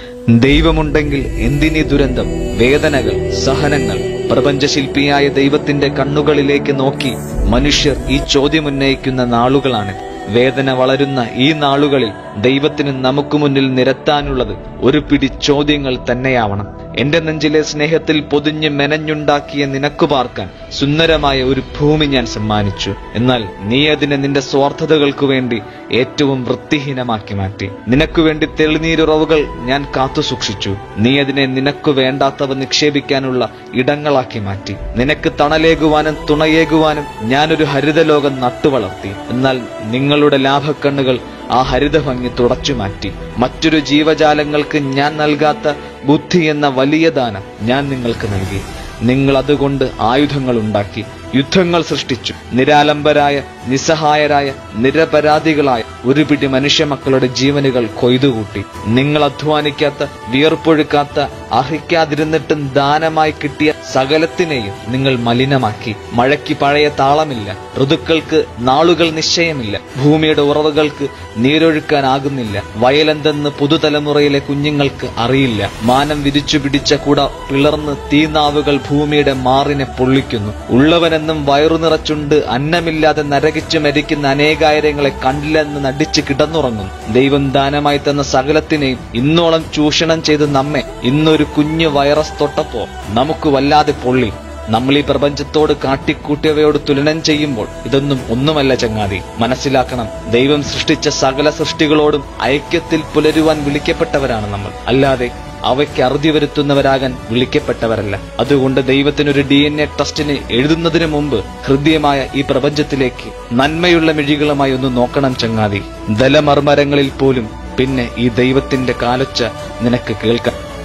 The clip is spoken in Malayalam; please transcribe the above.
ദൈവമുണ്ടെങ്കിൽ എന്തിനീ ദുരന്തം വേദനകൾ സഹനങ്ങൾ പ്രപഞ്ചശില്പിയായ ദൈവത്തിന്റെ കണ്ണുകളിലേക്ക് നോക്കി മനുഷ്യർ ഈ ചോദ്യമുന്നയിക്കുന്ന നാളുകളാണ് വേദന വളരുന്ന ഈ നാളുകളിൽ ദൈവത്തിന് നമുക്ക് മുന്നിൽ നിരത്താനുള്ളത് ഒരു പിടി ചോദ്യങ്ങൾ തന്നെയാവണം എന്റെ നെഞ്ചിലെ സ്നേഹത്തിൽ പൊതിഞ്ഞ് മെനഞ്ഞുണ്ടാക്കിയ നിനക്കു പാർക്കാൻ സുന്ദരമായ ഒരു ഭൂമി ഞാൻ സമ്മാനിച്ചു എന്നാൽ നീ അതിനെ നിന്റെ സ്വാർത്ഥതകൾക്കു വേണ്ടി ഏറ്റവും വൃത്തിഹീനമാക്കി മാറ്റി നിനക്കു വേണ്ടി തെളിനീരുറവുകൾ ഞാൻ കാത്തു സൂക്ഷിച്ചു നീ അതിനെ നിനക്കു വേണ്ടാത്തവ നിക്ഷേപിക്കാനുള്ള ഇടങ്ങളാക്കി മാറ്റി നിനക്ക് തണലേകുവാനും തുണയേകുവാനും ഞാനൊരു ഹരിതലോകം നട്ടുവളർത്തി എന്നാൽ നിങ്ങളുടെ ലാഭക്കണ്ണുകൾ ആ ഹരിതഭംഗി തുടച്ചു മാറ്റി മറ്റൊരു ജീവജാലങ്ങൾക്ക് ഞാൻ നൽകാത്ത ബുദ്ധി എന്ന വലിയ ദാനം ഞാൻ നിങ്ങൾക്ക് നൽകി നിങ്ങൾ അതുകൊണ്ട് ആയുധങ്ങൾ ഉണ്ടാക്കി യുദ്ധങ്ങൾ സൃഷ്ടിച്ചു നിരാലംബരായ നിസ്സഹായരായ നിരപരാധികളായ ഒരു പിടി മനുഷ്യ മക്കളുടെ ജീവനുകൾ കൊയ്തുകൂട്ടി നിങ്ങൾ അധ്വാനിക്കാത്ത വിയർപ്പൊഴുക്കാത്ത അർഹിക്കാതിരുന്നിട്ടും ദാനമായി കിട്ടിയ സകലത്തിനെയും നിങ്ങൾ മലിനമാക്കി മഴയ്ക്ക് പഴയ താളമില്ല ഋതുക്കൾക്ക് നാളുകൾ നിശ്ചയമില്ല ഭൂമിയുടെ ഉറവുകൾക്ക് നീരൊഴുക്കാനാകുന്നില്ല വയലെന്തെന്ന് പുതുതലമുറയിലെ കുഞ്ഞുങ്ങൾക്ക് അറിയില്ല മാനം വിരിച്ചു പിടിച്ച കുട പിളർന്ന് തീനാവുകൾ ഭൂമിയുടെ മാറിനെ പൊള്ളിക്കുന്നു ഉള്ളവനെന്നും വയറു നിറച്ചുണ്ട് അന്നമില്ലാതെ നരകിച്ചു മരിക്കുന്ന അനേകായിരങ്ങളെ കണ്ടില്ലെന്ന് നടിച്ച് കിടന്നുറങ്ങും ദൈവം ദാനമായി തന്ന സകലത്തിനെയും ഇന്നോളം ചൂഷണം ചെയ്ത് നമ്മെ ഇന്നൊരു കുഞ്ഞു വൈറസ് തൊട്ടപ്പോ നമുക്ക് വല്ലാതെ പൊള്ളി നമ്മൾ ഈ പ്രപഞ്ചത്തോട് കാട്ടിക്കൂട്ടിയവയോട് തുലനം ചെയ്യുമ്പോൾ ഇതൊന്നും ഒന്നുമല്ല ചങ്ങാതി മനസ്സിലാക്കണം ദൈവം സൃഷ്ടിച്ച സകല സൃഷ്ടികളോടും ഐക്യത്തിൽ പുലരുവാൻ വിളിക്കപ്പെട്ടവരാണ് നമ്മൾ അല്ലാതെ അവയ്ക്ക് അറുതി വരുത്തുന്നവരാകാൻ വിളിക്കപ്പെട്ടവരല്ല അതുകൊണ്ട് ദൈവത്തിനൊരു ഡി എൻ എ ടെസ്റ്റിന് എഴുതുന്നതിന് മുമ്പ് ഹൃദ്യമായ ഈ പ്രപഞ്ചത്തിലേക്ക് നന്മയുള്ള മിഴികളുമായി ഒന്ന് നോക്കണം ചങ്ങാതി ദലമർമരങ്ങളിൽ പോലും പിന്നെ ഈ ദൈവത്തിന്റെ കാലൊച്ച നിനക്ക് കേൾക്കാം